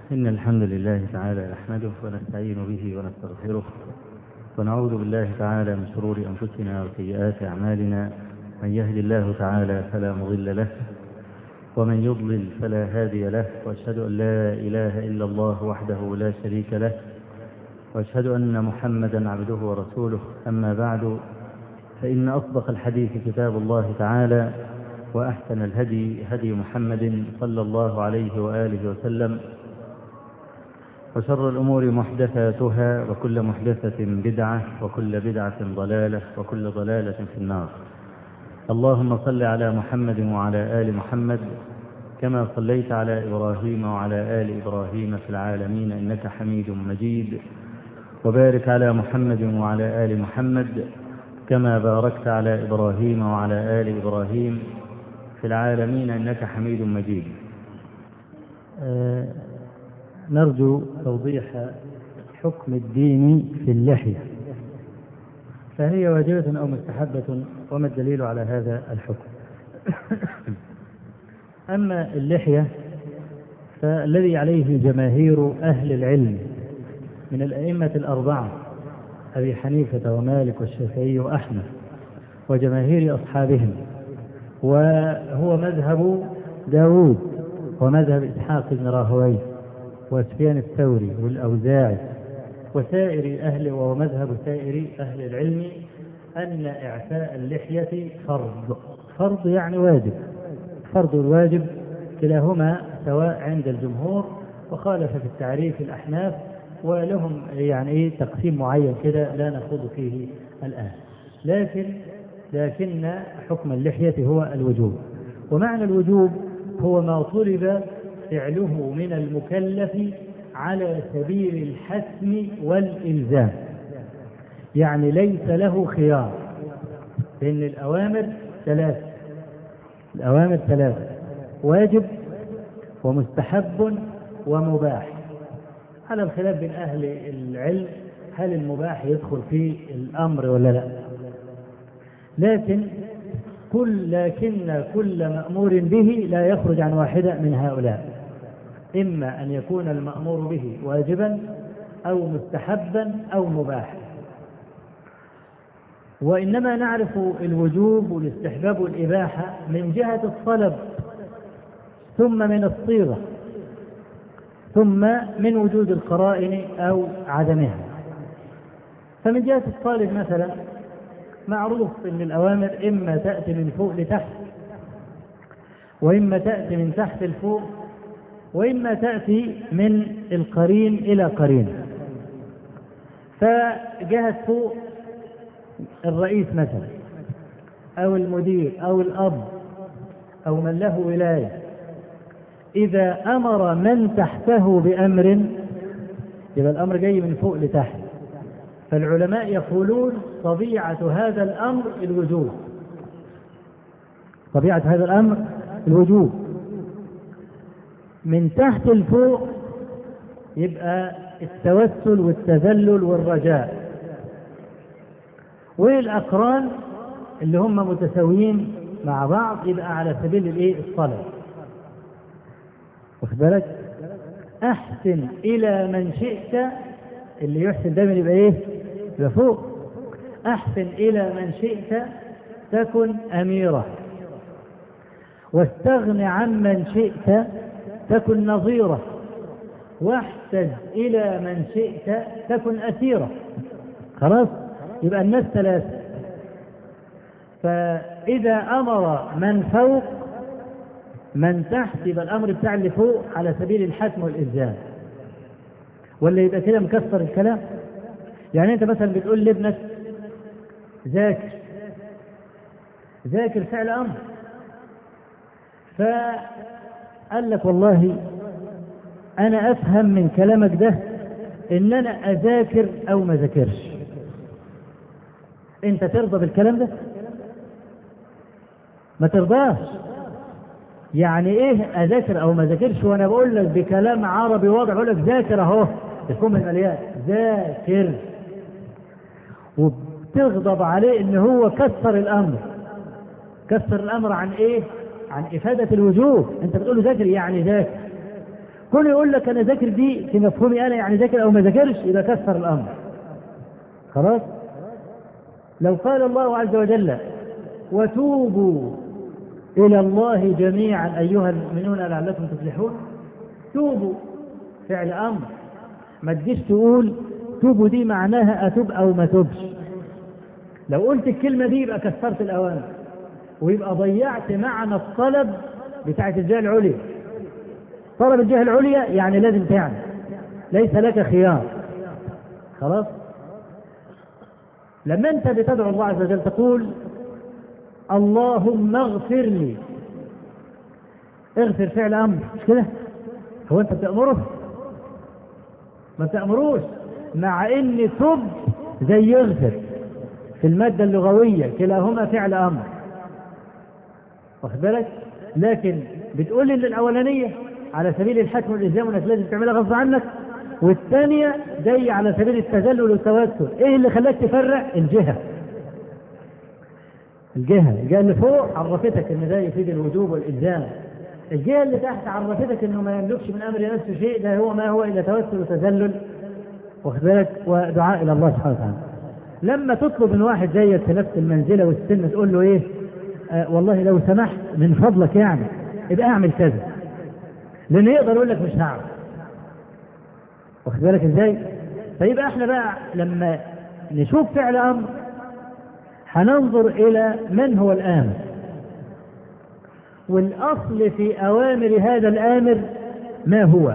إن الحمد لله تعالى نحمده ونستعين به ونستغفره ونعوذ بالله تعالى من شرور أنفسنا وسيئات أعمالنا من يهد الله تعالى فلا مضل له ومن يضلل فلا هادي له وأشهد أن لا إله إلا الله وحده لا شريك له وأشهد أن محمدا عبده ورسوله أما بعد فإن أصدق الحديث كتاب الله تعالى وأحسن الهدي هدي محمد صلى الله عليه وآله وسلم وشر الأمور محدثاتها وكل محدثة بدعة وكل بدعة ضلالة وكل ضلالة في النار اللهم صل على محمد وعلى آل محمد كما صليت على إبراهيم وعلى آل إبراهيم في العالمين إنك حميد مجيد وبارك على محمد وعلى آل محمد كما باركت على إبراهيم وعلى آل إبراهيم في العالمين إنك حميد مجيد آه نرجو توضيح حكم الدين في اللحية فهي واجبة أو مستحبة وما الدليل على هذا الحكم أما اللحية فالذي عليه جماهير أهل العلم من الأئمة الأربعة أبي حنيفة ومالك والشافعي وأحمد وجماهير أصحابهم وهو مذهب داود ومذهب إسحاق بن راهويه وسفيان الثوري والأوزاعي وسائر أهل وهو مذهب سائر أهل العلم أن إعفاء اللحية فرض فرض يعني واجب فرض الواجب كلاهما سواء عند الجمهور وخالف في التعريف الأحناف ولهم يعني ايه تقسيم معين كده لا نخوض فيه الآن لكن لكن حكم اللحية هو الوجوب ومعنى الوجوب هو ما طلب فعله من المكلف على سبيل الحتم والإلزام يعني ليس له خيار لأن الأوامر ثلاثة الأوامر ثلاثة واجب ومستحب ومباح على الخلاف بين أهل العلم هل المباح يدخل في الأمر ولا لا لكن كل لكن كل مأمور به لا يخرج عن واحدة من هؤلاء إما أن يكون المأمور به واجبا أو مستحبا أو مباحا وإنما نعرف الوجوب والاستحباب والإباحة من جهة الطلب ثم من الصيغة ثم من وجود القرائن أو عدمها فمن جهة الطالب مثلا معروف أن الأوامر إما تأتي من فوق لتحت وإما تأتي من تحت لفوق وإما تأتي من القرين إلى قرين فجهة فوق الرئيس مثلا أو المدير أو الأب أو من له ولاية إذا أمر من تحته بأمر يبقى الأمر جاي من فوق لتحت فالعلماء يقولون طبيعة هذا الأمر الوجوب طبيعة هذا الأمر الوجوب من تحت لفوق يبقى التوسل والتذلل والرجاء والأقران اللي هم متساويين مع بعض يبقى على سبيل الايه الصلاة واخد بالك احسن الى من شئت اللي يحسن دايما يبقى ايه يبقى فوق احسن الى من شئت تكن اميرة واستغن عمن شئت تكن نظيرة واحتج إلى من شئت تكن أسيرة خلاص يبقى الناس ثلاثة فإذا أمر من فوق من تحت يبقى الأمر بتاع اللي فوق على سبيل الحتم والإلزام ولا يبقى كده مكسر الكلام يعني أنت مثلا بتقول لابنك ذاكر ذاكر فعل أمر فقال لك والله أنا أفهم من كلامك ده إن أنا أذاكر أو ما ذاكرش أنت ترضى بالكلام ده؟ ما ترضاش يعني ايه اذاكر او ما ذاكرش وانا بقول لك بكلام عربي واضح اقول لك ذاكر اهو الكم المليان ذاكر وبتغضب عليه ان هو كسر الامر كسر الامر عن ايه عن افاده الوجوب انت بتقول له ذاكر يعني ذاكر كل يقول لك انا ذاكر دي في مفهومي انا يعني ذاكر او ما ذاكرش يبقى كسر الامر خلاص لو قال الله عز وجل وتوبوا الى الله جميعا ايها المؤمنون لعلكم تفلحون توبوا فعل امر ما تجيش تقول توبوا دي معناها اتوب او ما توبش لو قلت الكلمه دي يبقى كسرت الاوامر ويبقى ضيعت معنى الطلب بتاعت الجهه العليا طلب الجهه العليا يعني لازم تعمل ليس لك خيار خلاص لما انت بتدعو الله عز وجل تقول اللهم اغفر لي اغفر فعل امر مش كده هو انت بتامره ما بتامروش مع ان تب زي يغفر في الماده اللغويه كلاهما فعل امر واخد بالك لكن بتقول ان الاولانيه على سبيل الحكم والالزام وانك لازم تعملها غصب عنك والثانيه جايه على سبيل التذلل والتوسل ايه اللي خلاك تفرق الجهه الجهه الجهه اللي فوق عرفتك ان ده يفيد الوجوب والالزام الجهه اللي تحت عرفتك انه ما يملكش من امر نفسه شيء ده هو ما هو الا توسل وتذلل واخد بالك ودعاء الى الله سبحانه وتعالى لما تطلب من واحد زيك في نفس المنزله والسن تقول له ايه آه والله لو سمحت من فضلك يعني ابقى اعمل كذا لانه يقدر يقول لك مش هعمل واخد بالك ازاي فيبقى احنا بقى لما نشوف فعل امر هننظر الى من هو الامر والاصل في اوامر هذا الامر ما هو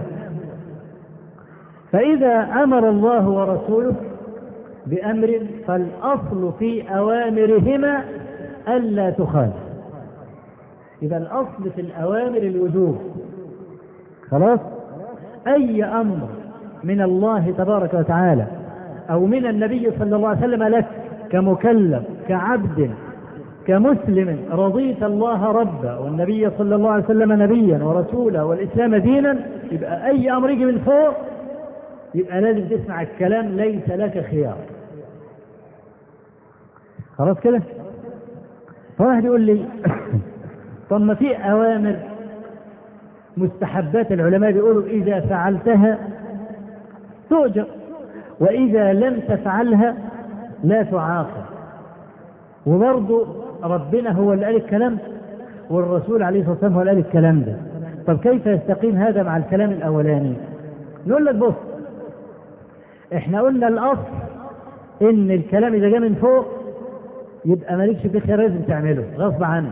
فاذا امر الله ورسوله بامر فالاصل في اوامرهما الا تخالف يبقى الاصل في الاوامر الوجوب خلاص اي امر من الله تبارك وتعالى او من النبي صلى الله عليه وسلم لك كمكلف كعبد كمسلم رضيت الله ربا والنبي صلى الله عليه وسلم نبيا ورسولا والاسلام دينا يبقى اي امر يجي من فوق يبقى لازم تسمع الكلام ليس لك خيار خلاص كده فواحد يقول لي طب ما في اوامر مستحبات العلماء بيقولوا اذا فعلتها تؤجر واذا لم تفعلها لا تعاقب وبرضه ربنا هو اللي قال الكلام والرسول عليه الصلاه والسلام هو اللي قال الكلام ده طب كيف يستقيم هذا مع الكلام الاولاني نقول لك بص احنا قلنا الاصل ان الكلام اذا جاء من فوق يبقى مالكش في خير لازم تعمله غصب عنك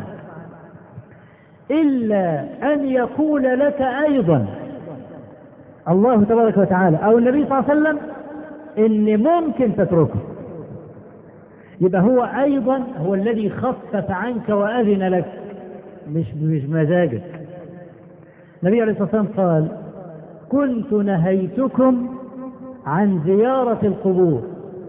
الا ان يقول لك ايضا الله تبارك وتعالى او النبي صلى الله عليه وسلم ان ممكن تتركه يبقى هو ايضا هو الذي خفف عنك واذن لك مش مش مزاجك النبي عليه الصلاه والسلام قال كنت نهيتكم عن زياره القبور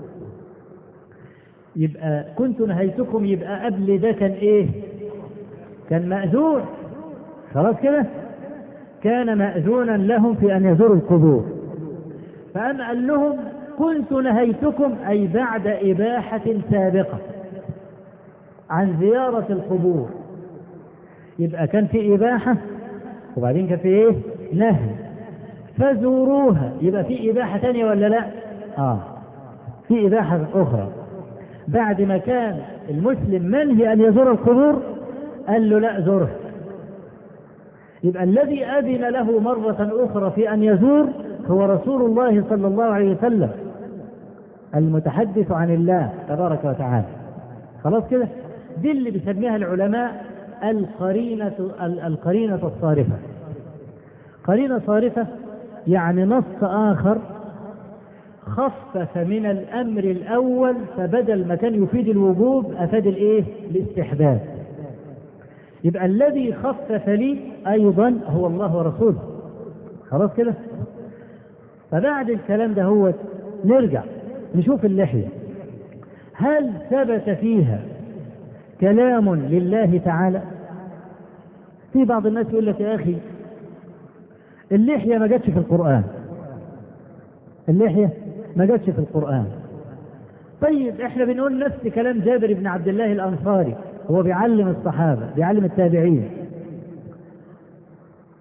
يبقى كنت نهيتكم يبقى قبل ده كان ايه كان مأذون خلاص كده كان مأذونا لهم في أن يزوروا القبور فأم قال لهم كنت نهيتكم أي بعد إباحة سابقة عن زيارة القبور يبقى كان في إباحة وبعدين كان في إيه؟ نهي فزوروها يبقى في إباحة ثانية ولا لا؟ آه في إباحة أخرى بعد ما كان المسلم منهي أن يزور القبور قال له لا زره يبقى الذي أذن له مرة أخرى في أن يزور هو رسول الله صلى الله عليه وسلم المتحدث عن الله تبارك وتعالى خلاص كده دي اللي بيسميها العلماء القرينة القرينة الصارفة قرينة صارفة يعني نص آخر خفف من الأمر الأول فبدل ما كان يفيد الوجوب أفاد الإيه؟ الاستحباب يبقى الذي خفف لي أيضا هو الله ورسوله خلاص كده فبعد الكلام ده هو نرجع نشوف اللحية هل ثبت فيها كلام لله تعالى في بعض الناس يقول لك يا أخي اللحية ما جاتش في القرآن اللحية ما جاتش في القرآن طيب احنا بنقول نفس كلام جابر بن عبد الله الأنصاري هو بيعلم الصحابة بيعلم التابعين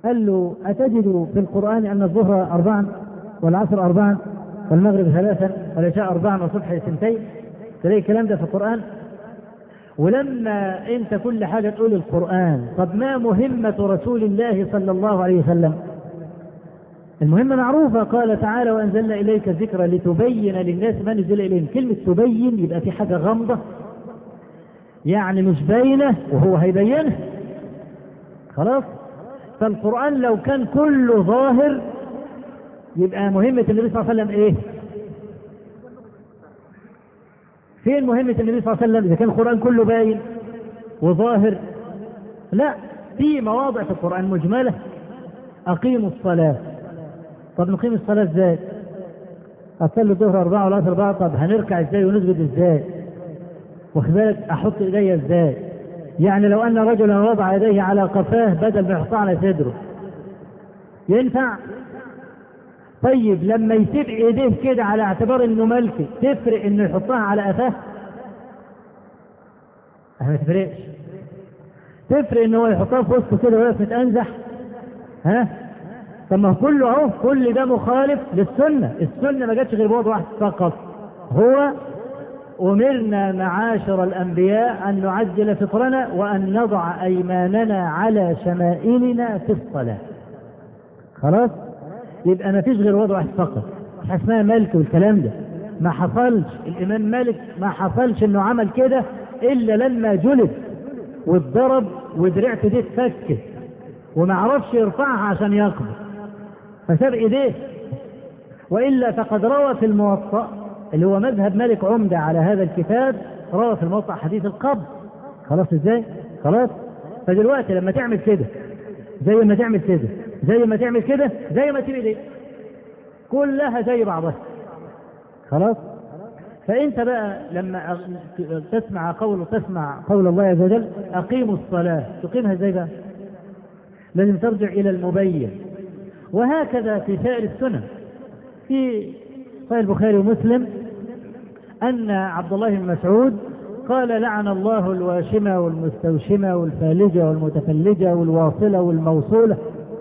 قال له أتجد في القرآن أن الظهر أربعا والعصر أربعا والمغرب ثلاثا والعشاء أربعا والصبح اثنتين تلاقي الكلام ده في القرآن ولما أنت كل حاجة تقول القرآن طب ما مهمة رسول الله صلى الله عليه وسلم المهمة معروفة قال تعالى وأنزلنا إليك الذكر لتبين للناس ما نزل إليهم كلمة تبين يبقى في حاجة غامضة يعني مش باينة وهو هيبينها خلاص فالقرآن لو كان كله ظاهر يبقى مهمة النبي صلى الله عليه وسلم إيه؟ فين مهمة النبي صلى الله عليه وسلم إذا كان القرآن كله باين وظاهر لا في مواضع في القرآن مجملة أقيموا الصلاة طب نقيم الصلاة ازاي؟ أصلي الظهر أربعة والعصر أربعة طب هنركع ازاي ونسجد ازاي؟ واخد بالك أحط إيدي ازاي؟ يعني لو أن رجلا وضع يديه على قفاه بدل ما يحطها على صدره ينفع؟ طيب لما يسيب ايديه كده على اعتبار انه ملكي تفرق انه يحطها على قفاه؟ ما تفرقش تفرق ان هو يحطها في وسطه كده ويقف متأنزح ها طب ما هو كله اهو كل ده مخالف للسنه السنه ما جاتش غير بوضع واحد فقط هو امرنا معاشر الانبياء ان نعجل فطرنا وان نضع ايماننا على شمائلنا في الصلاه خلاص يبقى ما فيش غير وضع واحد فقط مش اسمها ملك والكلام ده ما حصلش الامام مالك ما حصلش انه عمل كده الا لما جلد واتضرب ودرعته دي اتفكت وما عرفش يرفعها عشان يقبض فساب ايديه والا فقد روى في الموطأ اللي هو مذهب مالك عمدة على هذا الكتاب روى في الموطأ حديث القبض خلاص ازاي؟ خلاص فدلوقتي لما تعمل كده زي ما تعمل كده زي ما تعمل كده زي ما تسيب ايديك كلها زي بعضها خلاص فانت بقى لما تسمع قول تسمع قول الله عز وجل اقيموا الصلاه تقيمها ازاي بقى؟ لازم ترجع الى المبين وهكذا في سائر السنن في صحيح البخاري ومسلم ان عبد الله بن مسعود قال لعن الله الواشمه والمستوشمه والفالجه والمتفلجه والواصله والموصوله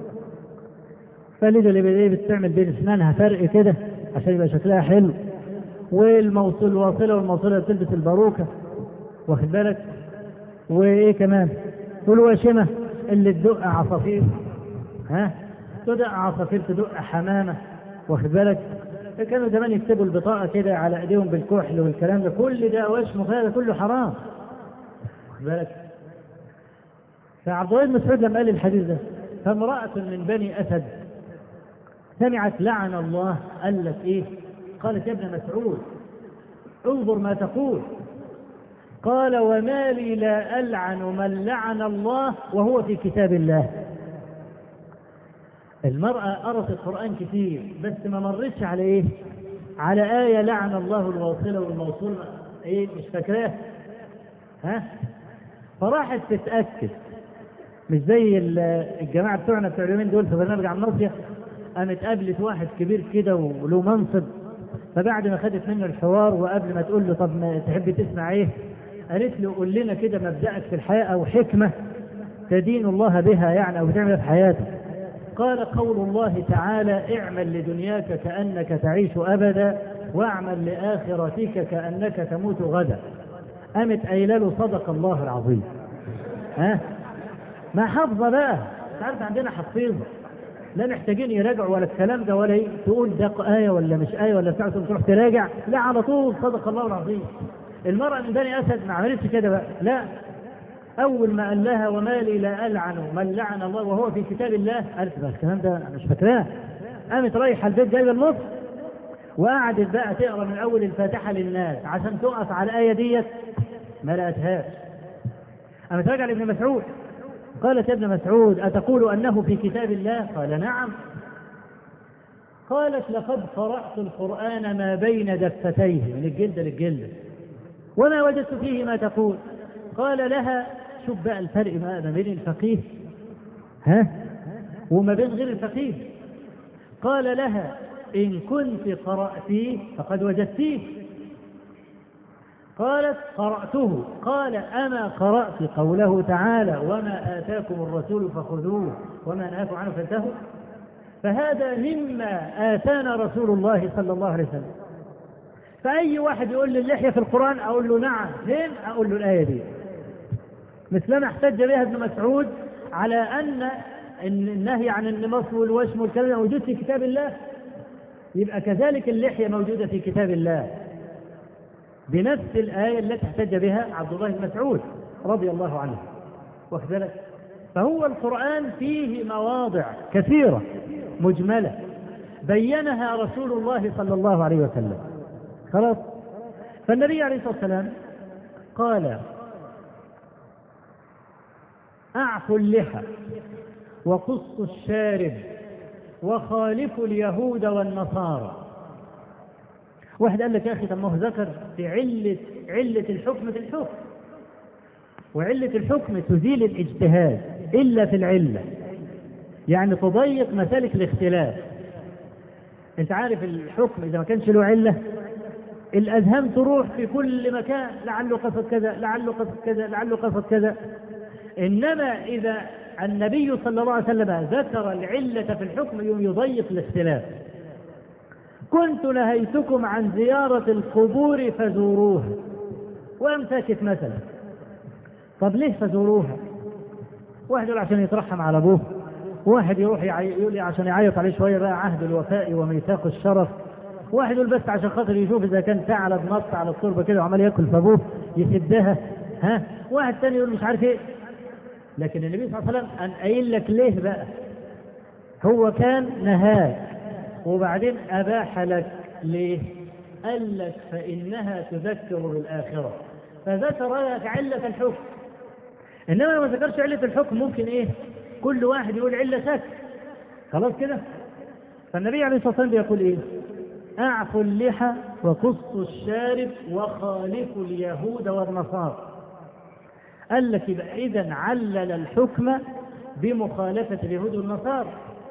الفالجه اللي بتعمل بين اسنانها فرق كده عشان يبقى شكلها حلو والموصول الواصله والموصوله بتلبس الباروكه واخد بالك وايه كمان والواشمه اللي تدق عصافير ها تدق عصافير تدق حمامه واخد بالك كانوا زمان يكتبوا البطاقه كده على ايديهم بالكحل والكلام ده كل ده وشم هذا كله حرام واخد بالك فعبد الله بن مسعود لما قال الحديث ده فامرأة من بني أسد سمعت لعن الله قال لك إيه؟ قالت يا ابن مسعود انظر ما تقول قال وما لي لا ألعن من لعن الله وهو في كتاب الله المرأة قرأت القرآن كتير بس ما مرتش على إيه؟ على آية لعن الله الواصلة والموصول إيه مش فاكراه ها؟ فراحت تتأكد مش زي الجماعة بتوعنا بتوع اليومين دول في برنامج عن ناصية قامت قابلت واحد كبير كده وله منصب فبعد ما خدت منه الحوار وقبل ما تقول له طب ما تحب تسمع ايه؟ قالت له قول لنا كده مبدأك في الحياة أو حكمة تدين الله بها يعني أو بتعمل في حياتك. قال قول الله تعالى اعمل لدنياك كأنك تعيش أبدا واعمل لآخرتك كأنك تموت غدا. قامت قايله له صدق الله العظيم. ها؟ ما حافظة بقى، أنت عارف عندنا حفيظة. لا محتاجين يراجعوا ولا الكلام ده ولا تقول ده آية ولا مش آية ولا بتاع تروح تراجع، لا على طول صدق الله العظيم. المرأة من بني أسد ما عملتش كده بقى لا أول ما قال لها وما لي لا ألعن من لعن الله وهو في كتاب الله قالت بقى الكلام ده أنا مش فاكراه قامت رايحة البيت جايبة النص وقعدت بقى تقرا من أول الفاتحة للناس عشان تقف على الآية ديت ما لقتهاش قامت راجعة لابن مسعود قالت يا ابن مسعود أتقول أنه في كتاب الله؟ قال نعم قالت لقد قرأت القرآن ما بين دفتيه من الجلد للجلد وما وجدت فيه ما تقول قال لها شوف بقى الفرق ما بين الفقيه ها وما بين غير الفقيه قال لها إن كنت قرأتيه فقد وجدتيه قالت قرأته قال أما قرأت قوله تعالى وما آتاكم الرسول فخذوه وما نهاكم عنه فانتهوا فهذا مما آتانا رسول الله صلى الله عليه وسلم فأي واحد يقول لي اللحية في القرآن أقول له نعم فين أقول له الآية دي مثلما احتج بها ابن مسعود على أن النهي عن النمص والوشم والكلام موجود في كتاب الله يبقى كذلك اللحية موجودة في كتاب الله بنفس الآية التي احتج بها عبد الله بن مسعود رضي الله عنه واخد فهو القرآن فيه مواضع كثيرة مجملة بينها رسول الله صلى الله عليه وسلم خلاص فالنبي عليه الصلاة والسلام قال أعفوا اللحى وقصوا الشارب وخالفوا اليهود والنصارى واحد قال لك يا اخي طب ما هو ذكر في عله عله الحكم في الحكم وعله الحكم تزيل الاجتهاد الا في العله يعني تضيق مسالك الاختلاف انت عارف الحكم اذا ما كانش له عله الاذهان تروح في كل مكان لعله قصد كذا لعله قصد كذا لعله قصد كذا انما اذا النبي صلى الله عليه وسلم ذكر العله في الحكم يضيق الاختلاف كنت نهيتكم عن زيارة القبور فزوروها وأم ساكت مثلا طب ليه فزوروها واحد يقول عشان يترحم على أبوه واحد يروح يقول لي عشان يعيط عليه شوية بقى عهد الوفاء وميثاق الشرف واحد يقول بس عشان خاطر يشوف إذا كان ثعلب نط على التربة كده وعمال ياكل في أبوه يسدها ها واحد ثاني يقول مش عارف إيه لكن النبي صلى الله عليه وسلم أن قايل لك ليه بقى هو كان نهاك وبعدين أباح لك ليه؟ قال لك فإنها تذكر بالآخرة فذكر لك علة الحكم إنما ما ذكرش علة الحكم ممكن إيه؟ كل واحد يقول علة سك خلاص كده؟ فالنبي عليه الصلاة والسلام بيقول إيه؟ أعفوا اللحى وقصوا الشارب وخالفوا اليهود والنصارى قال لك يبقى إذا علل الحكم بمخالفة اليهود والنصارى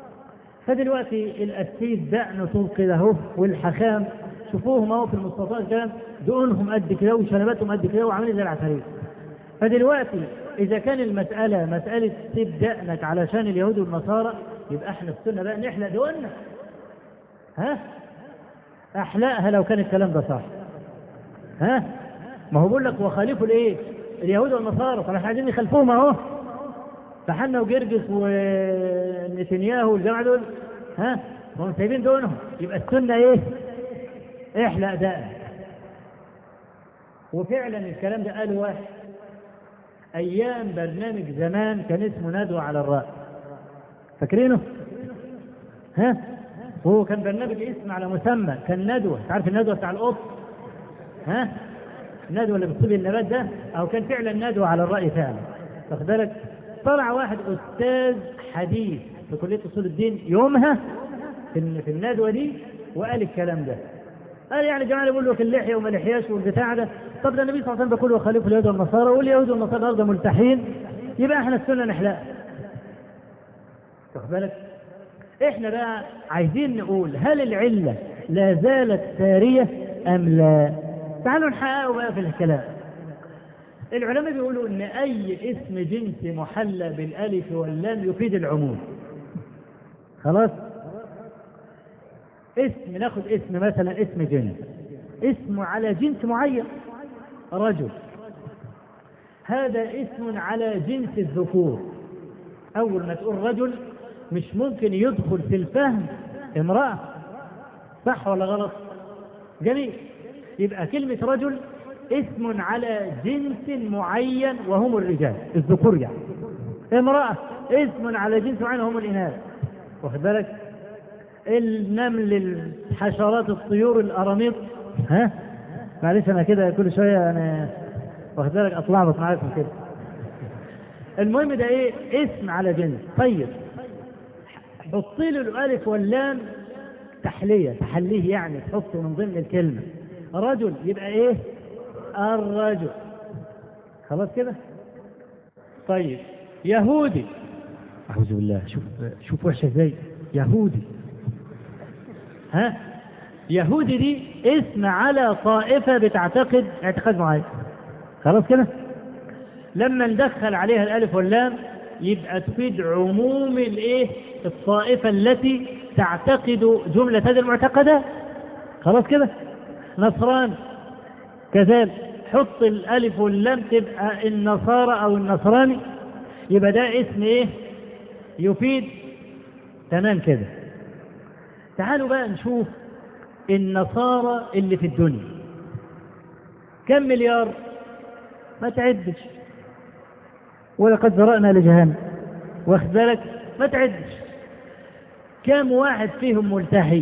فدلوقتي الأسيس دقنه طول كده اهو والحخام شوفوهم اهو في المستوصفات كان دقونهم قد كده وشنباتهم قد كده وعاملين زي العفاريت فدلوقتي إذا كان المسألة مسألة سيب دقنك علشان اليهود والنصارى يبقى احنا السنة بقى نحلق دقننا ها أحلقها لو كان الكلام ده صح ها ما هو بيقول لك وخالفوا الايه؟ اليهود والنصارى طب احنا عايزين نخالفوهم اهو فحنا وجرجس ونتنياهو والجماعه دول ها هم سايبين دونهم يبقى السنه ايه؟ احلق دقن وفعلا الكلام ده قاله واحد ايام برنامج زمان كان اسمه ندوه على الراي فاكرينه؟ ها؟ وهو كان برنامج اسم على مسمى كان ندوه تعرف الندوه بتاع القط ها؟ الندوه اللي بتصيب النبات ده او كان فعلا ندوه على الراي فعلا واخد بالك؟ طلع واحد استاذ حديث في كليه اصول الدين يومها في في الندوه دي وقال الكلام ده قال يعني جماعه بيقول لك اللحيه وما لحياش والبتاع ده طب ده النبي صلى الله عليه وسلم بيقول وخالفوا اليهود والنصارى واليهود والنصارى النهارده ملتحين يبقى احنا السنه نحلقها واخد بالك احنا بقى عايزين نقول هل العله لا زالت ساريه ام لا تعالوا نحققه بقى في الكلام العلماء بيقولوا ان اي اسم جنسي محلى بالالف واللام يفيد العموم خلاص اسم ناخد اسم مثلا اسم جنس اسم على جنس معين رجل هذا اسم على جنس الذكور اول ما تقول رجل مش ممكن يدخل في الفهم امرأة صح ولا غلط جميل يبقى كلمة رجل اسم على جنس معين وهم الرجال الذكور يعني امرأة اسم على جنس معين وهم الإناث واخد بالك النمل الحشرات الطيور الأراميط ها معلش أنا كده كل شوية أنا واخد بالك أطلعبط معاكم كده المهم ده إيه اسم على جنس طيب حط له الألف واللام تحلية تحليه يعني تحطه من ضمن الكلمة رجل يبقى إيه الرجل خلاص كده طيب يهودي أعوذ بالله شوف شوف وحشة ازاي يهودي ها يهودي دي اسم على طائفة بتعتقد اعتقاد معين خلاص كده لما ندخل عليها الألف واللام يبقى تفيد عموم الايه الطائفة التي تعتقد جملة هذه المعتقدات خلاص كده نصران كذلك حط الالف واللام تبقى النصارى او النصراني يبقى ده اسم ايه يفيد تمام كده تعالوا بقى نشوف النصارى اللي في الدنيا كم مليار ما تعدش ولقد ذرأنا لجهنم واخد بالك ما تعدش كم واحد فيهم ملتحي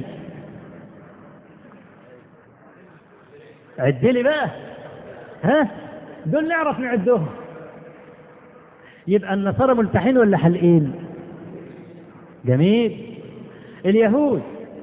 عد لي بقى ها دول نعرف نعدهم يبقى النصارى ملتحين ولا حلقين جميل اليهود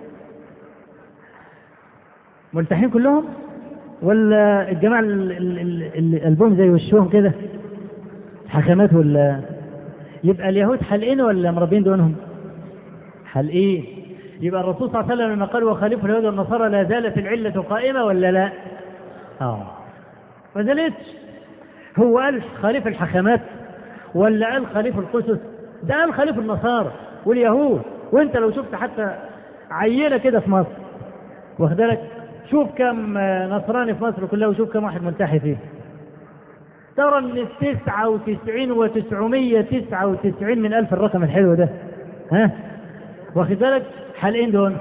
ملتحين كلهم ولا الجماعة اللي قلبهم زي وشهم كده حكمات ولا يبقى اليهود حلقين ولا مربين دونهم حلقين يبقى الرسول صلى الله عليه وسلم لما قال وخالف اليهود والنصارى لا زالت العلة قائمة ولا لا؟ اه ما زالتش هو قال خليف الحكمات ولا قال خليف القسس ده قال خليف النصارى واليهود وانت لو شفت حتى عينه كده في مصر واخد بالك شوف كم نصراني في مصر كلها وشوف كم واحد ملتحي فيه ترى ان التسعة وتسعين وتسعمية تسعة وتسعين من ألف الرقم الحلو ده ها واخد بالك حالين دول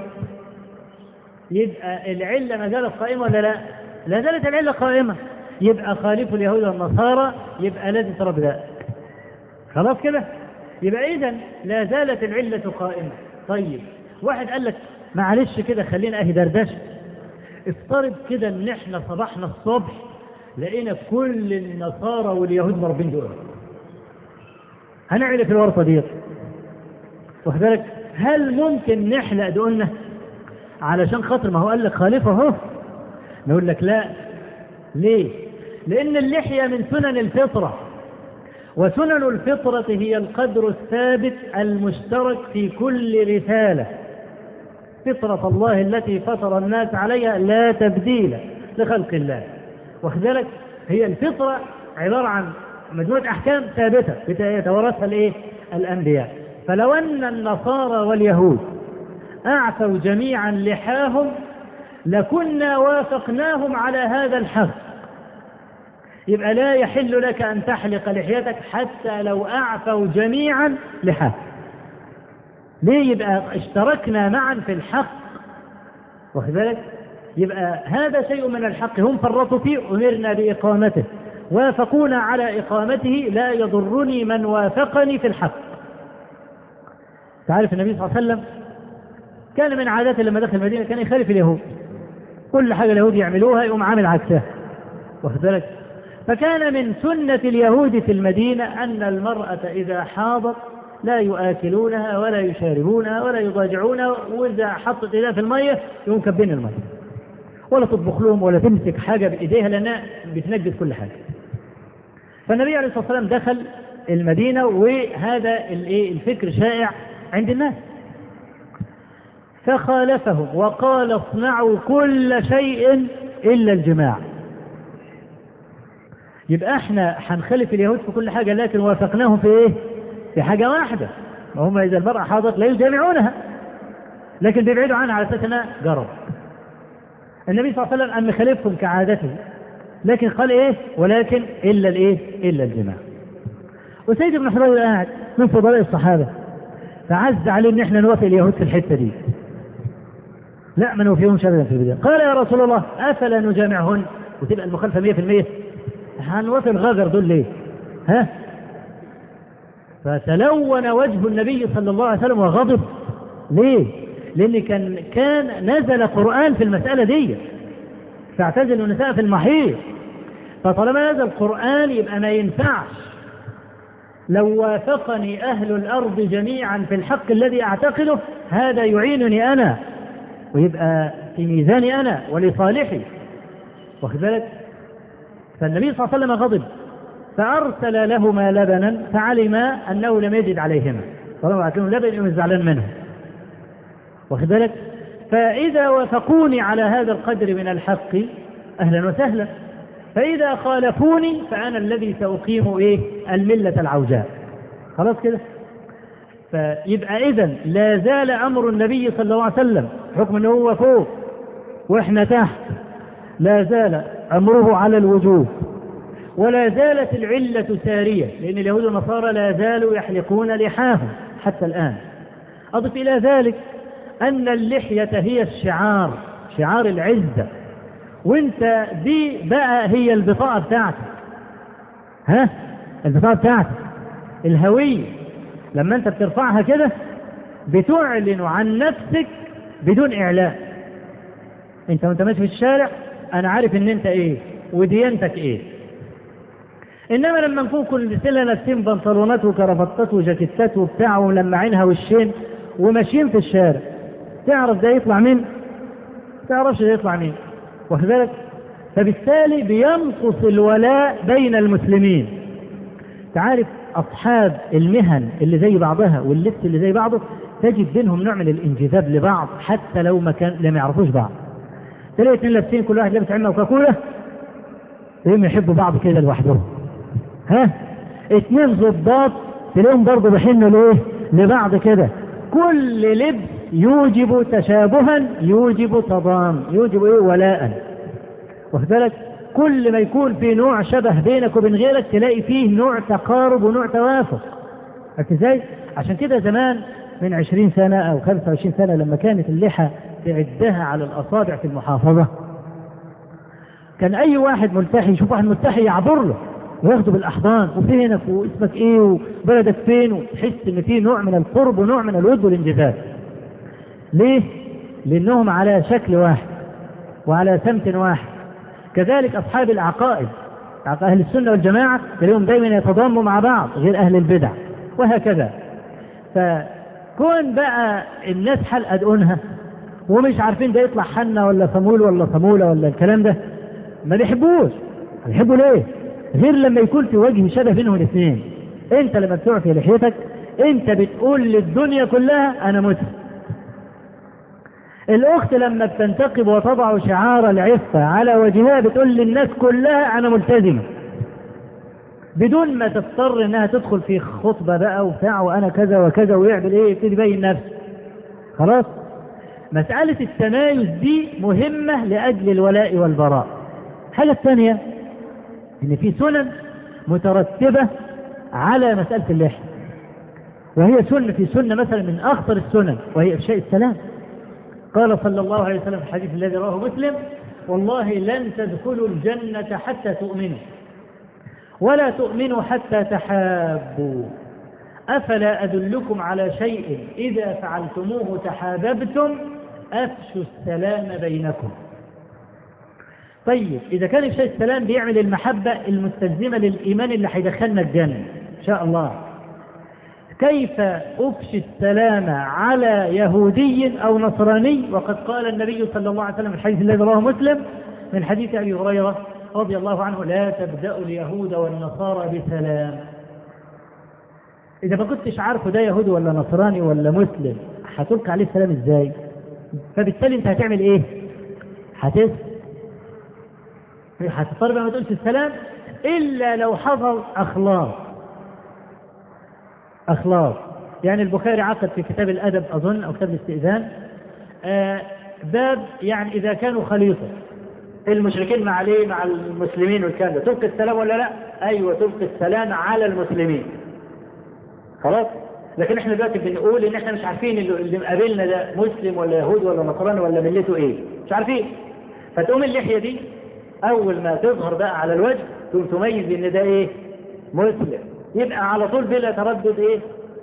يبقى العلة ما زالت قائمة ولا لا؟ لا زالت العلة قائمة يبقى خالف اليهود والنصارى يبقى لازم ترى ده خلاص كده يبقى اذا لا زالت العلة قائمة طيب واحد قال لك معلش كده خلينا اهي دردشه افترض كده ان احنا صباحنا الصبح لقينا كل النصارى واليهود مربين دول هنعمل في الورطه دي واخد بالك هل ممكن نحلق دقولنا علشان خاطر ما هو قال لك خالفه اهو نقول لك لا ليه لان اللحيه من سنن الفطره وسنن الفطره هي القدر الثابت المشترك في كل رساله فطرة الله التي فطر الناس عليها لا تبديل لخلق الله واخد بالك هي الفطرة عبارة عن مجموعة أحكام ثابتة يتوارثها الإيه؟ الأنبياء فلو أن النصارى واليهود أعفوا جميعا لحاهم لكنا وافقناهم على هذا الحق يبقى لا يحل لك أن تحلق لحيتك حتى لو أعفوا جميعا لحاهم ليه يبقى اشتركنا معا في الحق واخد بالك يبقى هذا شيء من الحق هم فرطوا فيه امرنا باقامته وافقونا على اقامته لا يضرني من وافقني في الحق تعرف النبي صلى الله عليه وسلم كان من عاداته لما دخل المدينه كان يخالف اليهود كل حاجه اليهود يعملوها يقوم عامل عكسها واخد بالك فكان من سنه اليهود في المدينه ان المراه اذا حاضت لا يآكلونها ولا يشاربونها ولا يضاجعونها وإذا حطت إيديها في المية يقوم كبين المية ولا تطبخ لهم ولا تمسك حاجة بإيديها لأنها بتنجس كل حاجة فالنبي عليه الصلاة والسلام دخل المدينة وهذا الفكر شائع عند الناس فخالفهم وقال اصنعوا كل شيء إلا الجماع يبقى احنا هنخالف اليهود في كل حاجة لكن وافقناهم في ايه؟ في حاجة واحدة وهم إذا المرأة حاضت لا يجامعونها لكن بيبعدوا عنها على أساس أنها جرب النبي صلى الله عليه وسلم أم خالفهم كعادته لكن قال إيه ولكن إلا الإيه إلا الجماع وسيد بن حضير قاعد من فضلاء الصحابة فعز عليه إن إحنا نوافق اليهود في الحتة دي لا ما نوفيهمش أبدا في البداية قال يا رسول الله أفلا نجامعهن وتبقى المخالفة 100% هنوافق الغجر دول ليه؟ ها؟ فتلون وجه النبي صلى الله عليه وسلم وغضب ليه؟ لأن كان كان نزل قرآن في المسألة دي فاعتزلوا النساء في المحيط فطالما نزل قرآن يبقى ما ينفعش لو وافقني أهل الأرض جميعا في الحق الذي أعتقده هذا يعينني أنا ويبقى في ميزاني أنا ولصالحي واخد بالك؟ فالنبي صلى الله عليه وسلم غضب فأرسل لهما لبنا فعلم أنه لم يجد عليهما طالما بعت لهم لبن يقوم زعلان منهم واخد بالك؟ فإذا وافقوني على هذا القدر من الحق أهلا وسهلا فإذا خالفوني فأنا الذي سأقيم إيه؟ الملة العوجاء خلاص كده فيبقى اذا لا زال امر النبي صلى الله عليه وسلم حكم انه هو فوق واحنا تحت لا زال امره على الوجوب ولا زالت العله ساريه لان اليهود والنصارى لا زالوا يحلقون لحاهم حتى الان اضف الى ذلك ان اللحيه هي الشعار شعار العزه وانت دي بقى هي البطاقه بتاعتك ها البطاقه بتاعتك الهويه لما انت بترفعها كده بتعلن عن نفسك بدون اعلان انت وانت ماشي في الشارع انا عارف ان انت ايه وديانتك ايه انما لما نكون كلنا لابسين بنطلونات وكرافتات وجاكيتات وبتاع وملمعينها وشين وماشيين في الشارع تعرف ده يطلع مين؟ تعرفش ده يطلع مين واخد بالك؟ فبالتالي بينقص الولاء بين المسلمين تعرف اصحاب المهن اللي زي بعضها واللبس اللي زي بعضه تجد بينهم نوع من الانجذاب لبعض حتى لو ما كان لم يعرفوش بعض تلاقي اثنين لابسين كل واحد لابس عمه وكاكولا تلاقيهم يحبوا بعض كده لوحدهم ها اثنين ضباط تلاقيهم برضه بيحنوا لايه؟ لبعض كده كل لبس يوجب تشابها يوجب تضام يوجب ايه ولاء واخد بالك كل ما يكون في نوع شبه بينك وبين غيرك تلاقي فيه نوع تقارب ونوع توافق عرفت ازاي؟ عشان كده زمان من عشرين سنة أو خمسة وعشرين سنة لما كانت اللحى تعدها على الأصابع في المحافظة كان أي واحد ملتحي يشوف واحد ملتحي يعبر له وياخده بالأحضان وفينك واسمك إيه وبلدك فين وتحس إن في نوع من القرب ونوع من الود والانجذاب. ليه؟ لأنهم على شكل واحد وعلى سمت واحد. كذلك أصحاب العقائد أهل السنة والجماعة تلاقيهم دايما يتضاموا مع بعض غير أهل البدع وهكذا. فكون بقى الناس حلقة دقونها ومش عارفين ده يطلع حنة ولا صمول ولا صمولة ولا الكلام ده ما بيحبوش بيحبوا ليه؟ غير لما يكون في وجه شبه بينهم الاثنين انت لما بتعفي لحيتك انت بتقول للدنيا كلها انا مسلم الاخت لما بتنتقب وتضع شعار العفه على وجهها بتقول للناس كلها انا ملتزمه بدون ما تضطر انها تدخل في خطبه بقى وبتاع وانا كذا وكذا ويعمل ايه يبتدي يبين نفسه خلاص مسألة التمايز دي مهمة لأجل الولاء والبراء. الحاجة الثانية إن في سنن مترتبة على مسألة اللحية. وهي سنة في سنة مثلا من أخطر السنن وهي إفشاء السلام. قال صلى الله عليه وسلم في الحديث الذي رواه مسلم: والله لن تدخلوا الجنة حتى تؤمنوا. ولا تؤمنوا حتى تحابوا. أفلا أدلكم على شيء إذا فعلتموه تحاببتم أفشوا السلام بينكم طيب إذا كان إفشاء السلام بيعمل المحبة المستلزمة للإيمان اللي هيدخلنا الجنة إن شاء الله كيف أفشي السلام على يهودي أو نصراني وقد قال النبي صلى الله عليه وسلم في الحديث الذي رواه مسلم من حديث أبي هريرة رضي الله عنه لا تبدأوا اليهود والنصارى بسلام إذا ما كنتش عارفه ده يهودي ولا نصراني ولا مسلم هتلقي عليه السلام إزاي؟ فبالتالي أنت هتعمل إيه؟ هتس هتضطر ما تقولش السلام إلا لو حصل أخلاق أخلاق يعني البخاري عقد في كتاب الأدب أظن أو كتاب الاستئذان آه باب يعني إذا كانوا خليطة المشركين مع عليه مع المسلمين والكلام ده تلقي السلام ولا لا؟ أيوه تلقي السلام على المسلمين خلاص لكن احنا دلوقتي بنقول ان احنا مش عارفين اللي, اللي مقابلنا ده مسلم ولا يهودي ولا نصراني ولا ملته ايه مش عارفين فتقوم اللحيه دي اول ما تظهر بقى على الوجه تقوم تميز ان ده ايه مسلم يبقى على طول بلا تردد ايه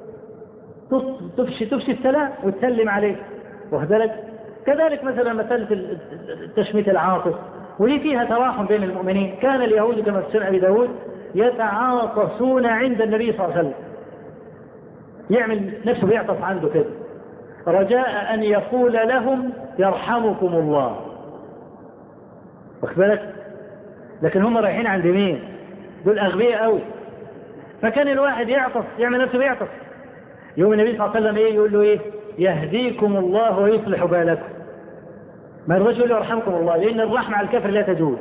تفشي تفشي السلام وتسلم عليه واخد بالك كذلك مثلا مساله تشميت العاطف ودي فيها تراحم بين المؤمنين كان اليهود كما في سنة ابي داود يتعاطسون عند النبي صلى الله عليه وسلم يعمل نفسه بيعطف عنده كده رجاء ان يقول لهم يرحمكم الله واخد بالك لكن هم رايحين عند مين دول اغبياء قوي فكان الواحد يعطف يعمل نفسه بيعطف يوم النبي صلى الله عليه وسلم ايه يقول له ايه يهديكم الله ويصلح بالكم ما يرضاش يقول له يرحمكم الله لان الرحمه على الكافر لا تجوز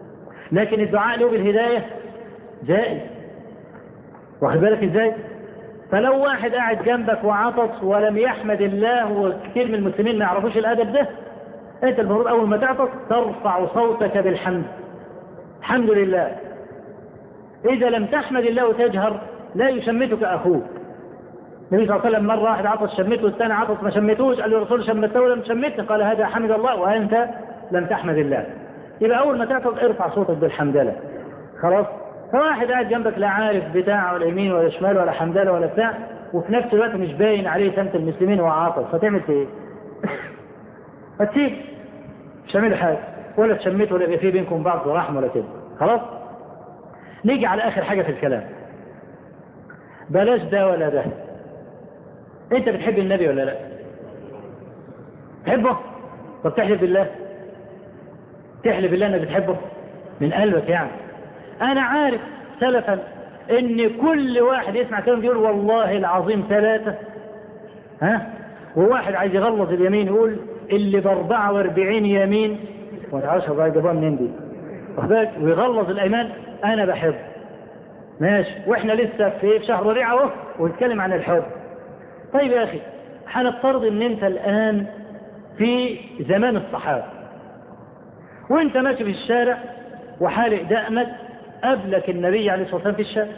لكن الدعاء له بالهدايه جائز واخد بالك ازاي فلو واحد قاعد جنبك وعطس ولم يحمد الله وكثير من المسلمين ما يعرفوش الادب ده انت المفروض اول ما تعطس ترفع صوتك بالحمد الحمد لله اذا لم تحمد الله وتجهر لا يشمتك اخوك النبي صلى الله عليه وسلم مره واحد عطس شمته والثاني عطس ما شمتوش قال له الرسول شمته ولم شمتني قال هذا حمد الله وانت لم تحمد الله يبقى اول ما تعطس ارفع صوتك بالحمدله خلاص فواحد قاعد جنبك لا عارف بتاع ولا يمين ولا شمال ولا حمدله ولا بتاع وفي نفس الوقت مش باين عليه سمت المسلمين وهو عاطل فتعمل في ايه؟ هتسيب مش هعمل حاجه ولا تشمته ولا يبقى في بينكم بعض رحمه ولا كده خلاص؟ نيجي على اخر حاجه في الكلام بلاش ده ولا ده انت بتحب النبي ولا لا؟ تحبه؟ طب تحلف بالله؟ تحلف بالله انك بتحبه؟ من قلبك يعني انا عارف سلفا ان كل واحد يسمع كلام يقول والله العظيم ثلاثة ها وواحد عايز يغلظ اليمين يقول اللي ب 44 يمين وما تعرفش بقى جابوها منين دي ويغلظ الايمان انا بحب ماشي واحنا لسه في في شهر ربيع اهو ونتكلم عن الحب طيب يا اخي هنفترض ان انت الان في زمان الصحابه وانت ماشي في الشارع وحالق دقنك قابلك النبي عليه الصلاه والسلام في الشارع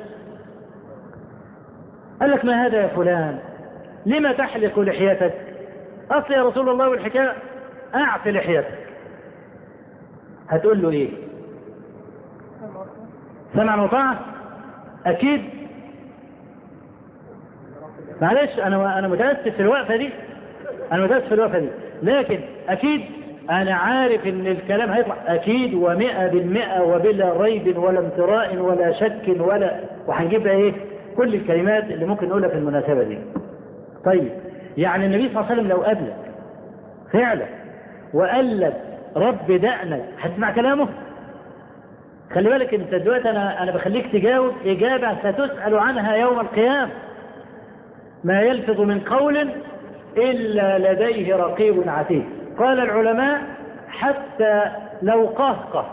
قال لك ما هذا يا فلان لما تحلق لحيتك اصل يا رسول الله والحكايه اعف لحيتك هتقول له ايه سمع وطاعه اكيد معلش انا انا متاسف في الوقفه دي انا متاسف في الوقفه دي لكن اكيد انا عارف ان الكلام هيطلع اكيد ومئة بالمئة وبلا ريب ولا امتراء ولا شك ولا وهنجيب بقى ايه كل الكلمات اللي ممكن نقولها في المناسبة دي طيب يعني النبي صلى الله عليه وسلم لو قابلك فعلا وقال لك رب دقنك هتسمع كلامه خلي بالك انت دلوقتي انا انا بخليك تجاوب اجابه ستسال عنها يوم القيامه ما يلفظ من قول الا لديه رقيب عتيد قال العلماء حتى لو قهقه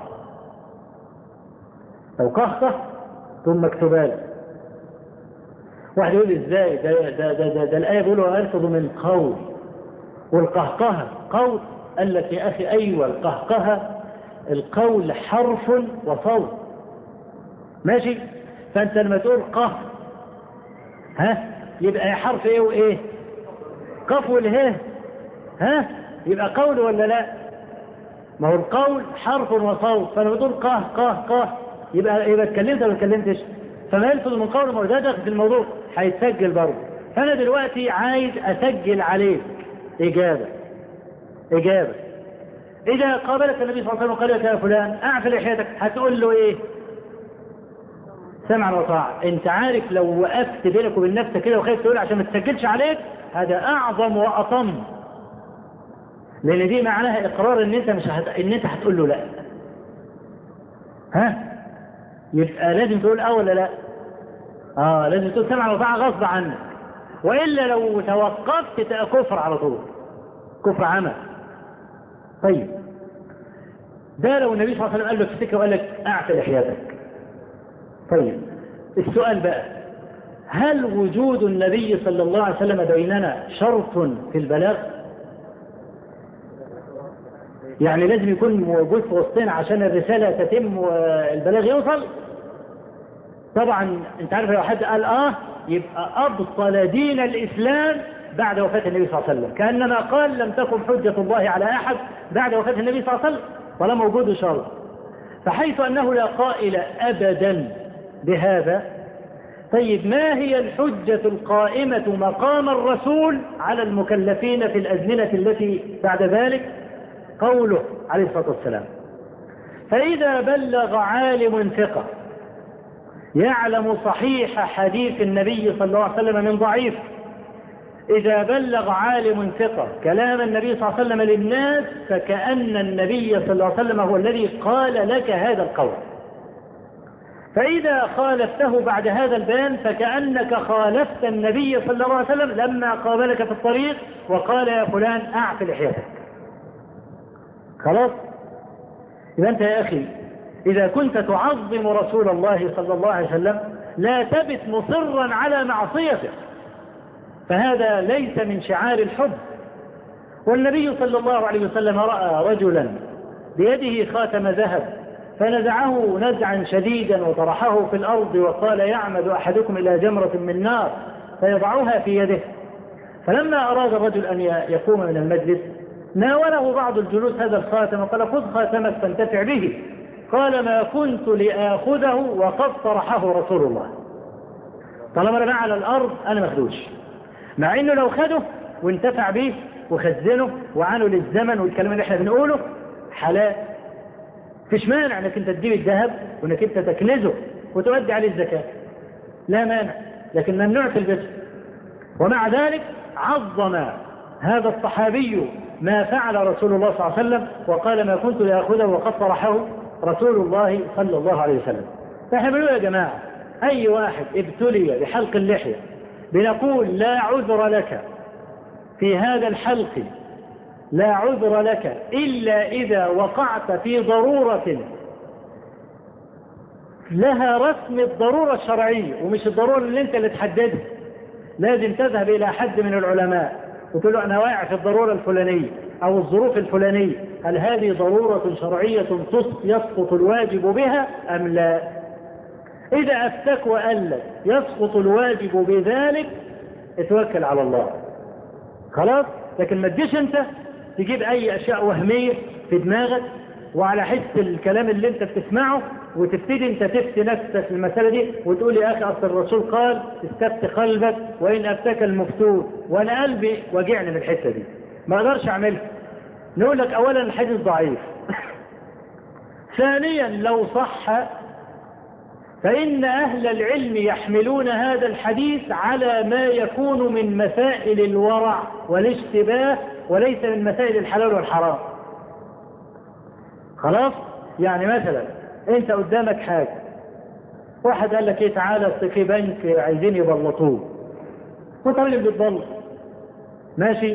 لو قهقه ثم مكتوبه له واحد يقول ازاي ده ده ده, ده, ده الايه بيقول ويلفظ من قول والقهقهه قول قال لك يا اخي ايوه القهقهه القول حرف وصوت ماشي فانت لما تقول قه ها يبقى حرف ايه وايه قف والهاء ها يبقى قول ولا لا ما هو القول حرف وصوت فلما تقول قه قه قه يبقى يبقى اتكلمت ولا ما اتكلمتش فما يلفظ من قول ما هو ده داخل في الموضوع هيتسجل برضه فانا دلوقتي عايز اسجل عليك اجابه اجابه اذا قابلك النبي صلى الله عليه وسلم وقال لك يا فلان اعف لحيتك هتقول له ايه سمعا وطاعة انت عارف لو وقفت بينك وبين نفسك كده وخايف تقول عشان ما تسجلش عليك هذا اعظم واطم لان دي معناها اقرار ان انت مش هت... ان انت هتقول له لا ها يبقى لازم تقول اه ولا لا اه لازم تقول سمعا وطاعة غصب عنك والا لو توقفت تبقى كفر على طول كفر عمل طيب ده لو النبي صلى الله عليه وسلم قال له في السكه وقال لك اعف لحياتك طيب السؤال بقى هل وجود النبي صلى الله عليه وسلم بيننا شرط في البلاغ؟ يعني لازم يكون موجود في وسطنا عشان الرساله تتم والبلاغ يوصل؟ طبعا انت عارف لو حد قال اه يبقى ابطل دين الاسلام بعد وفاة النبي صلى الله عليه وسلم كأنما قال لم تكن حجة الله على أحد بعد وفاة النبي صلى الله عليه وسلم طالما موجود إن شاء الله فحيث أنه لا قائل أبدا بهذا طيب ما هي الحجة القائمة مقام الرسول على المكلفين في الأزمنة التي بعد ذلك قوله عليه الصلاة والسلام فإذا بلغ عالم ثقة يعلم صحيح حديث النبي صلى الله عليه وسلم من ضعيف إذا بلغ عالم ثقة كلام النبي صلى الله عليه وسلم للناس فكأن النبي صلى الله عليه وسلم هو الذي قال لك هذا القول فإذا خالفته بعد هذا البيان فكأنك خالفت النبي صلى الله عليه وسلم لما قابلك في الطريق وقال يا فلان أعف لحيتك خلاص إذا أنت يا أخي إذا كنت تعظم رسول الله صلى الله عليه وسلم لا تبت مصرا على معصيته فهذا ليس من شعار الحب والنبي صلى الله عليه وسلم رأى رجلا بيده خاتم ذهب فنزعه نزعا شديدا وطرحه في الأرض وقال يعمد أحدكم إلى جمرة من نار فيضعها في يده فلما أراد الرجل أن يقوم من المجلس ناوله بعض الجلوس هذا الخاتم وقال خذ خاتمك فانتفع به قال ما كنت لآخذه وقد طرحه رسول الله طالما رماه على الأرض أنا مخدوش مع إنه لو خده وانتفع به وخزنه وعانه للزمن والكلام اللي احنا بنقوله حلال فيش مانع انك انت تجيب الذهب وانك انت تكنزه وتؤدي عليه الزكاة لا مانع لكن ممنوع في البيت ومع ذلك عظم هذا الصحابي ما فعل رسول الله صلى الله عليه وسلم وقال ما كنت لآخذه وقد طرحه رسول الله صلى الله عليه وسلم فاحنا بنقول يا جماعة أي واحد ابتلي بحلق اللحية بنقول لا عذر لك في هذا الحلق لا عذر لك إلا إذا وقعت في ضرورة لها رسم الضرورة الشرعية ومش الضرورة اللي انت اللي تحددها لازم تذهب إلى حد من العلماء وتقول له أنا واقع في الضرورة الفلانية أو الظروف الفلانية هل هذه ضرورة شرعية يسقط الواجب بها أم لا إذا أفتك وقال لك يسقط الواجب بذلك اتوكل على الله خلاص لكن ما تجيش انت تجيب اي اشياء وهميه في دماغك وعلى حس الكلام اللي انت بتسمعه وتبتدي انت تفتي نفسك في المساله دي وتقول يا اخي اصل الرسول قال استفت قلبك وان افتك المفتون وانا قلبي واجعني من الحته دي ما اقدرش اعملها نقول لك اولا الحديث ضعيف ثانيا لو صح فإن أهل العلم يحملون هذا الحديث على ما يكون من مسائل الورع والاشتباه وليس من مسائل الحلال والحرام خلاص يعني مثلا انت قدامك حاجة واحد قال لك ايه تعالى في بنك عايزين يبلطوه وانت راجل بتبلط ماشي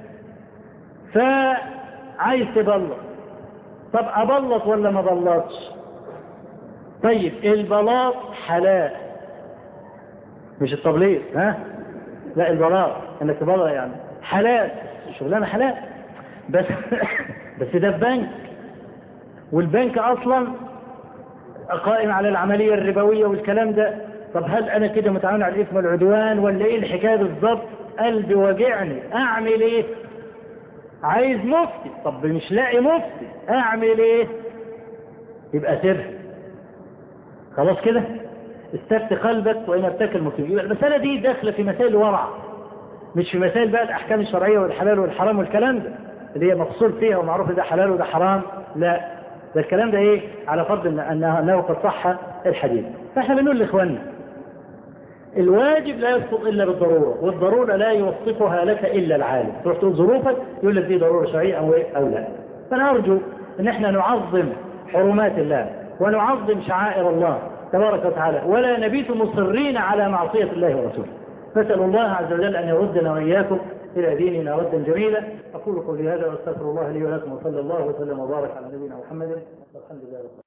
فعايز تبلط طب ابلط ولا ما بلطش طيب البلاط حلال مش التبليط ها لا البلاط انك تبلط يعني حلال الشغلانه حلال بس بس ده في بنك والبنك اصلا قائم على العمليه الربويه والكلام ده طب هل انا كده متعاون على الاثم والعدوان ولا ايه الحكايه بالظبط قلبي واجعني اعمل ايه عايز مفتي طب مش لاقي مفتي اعمل ايه يبقى سر خلاص كده استفت قلبك وان ابتكى المسلم يبقى المساله دي داخله في مسائل ورع مش في مسائل بقى الاحكام الشرعيه والحلال والحرام والكلام ده اللي هي مقصود فيها ومعروف ده حلال وده حرام لا ده الكلام ده ايه على فرض ان انه قد صح الحديث فاحنا بنقول لاخواننا الواجب لا يسقط الا بالضروره والضروره لا يوصفها لك الا العالم تروح تقول ظروفك يقول لك دي ضروره شرعيه او إيه او لا فانا ارجو ان احنا نعظم حرمات الله ونعظم شعائر الله تبارك وتعالى ولا نبيت مصرين على معصيه الله ورسوله نسال الله عز وجل ان يردنا واياكم الى ديننا ردا جميلا اقول قولي هذا واستغفر الله لي ولكم وصلى الله وسلم وبارك على نبينا محمد والحمد لله رب العالمين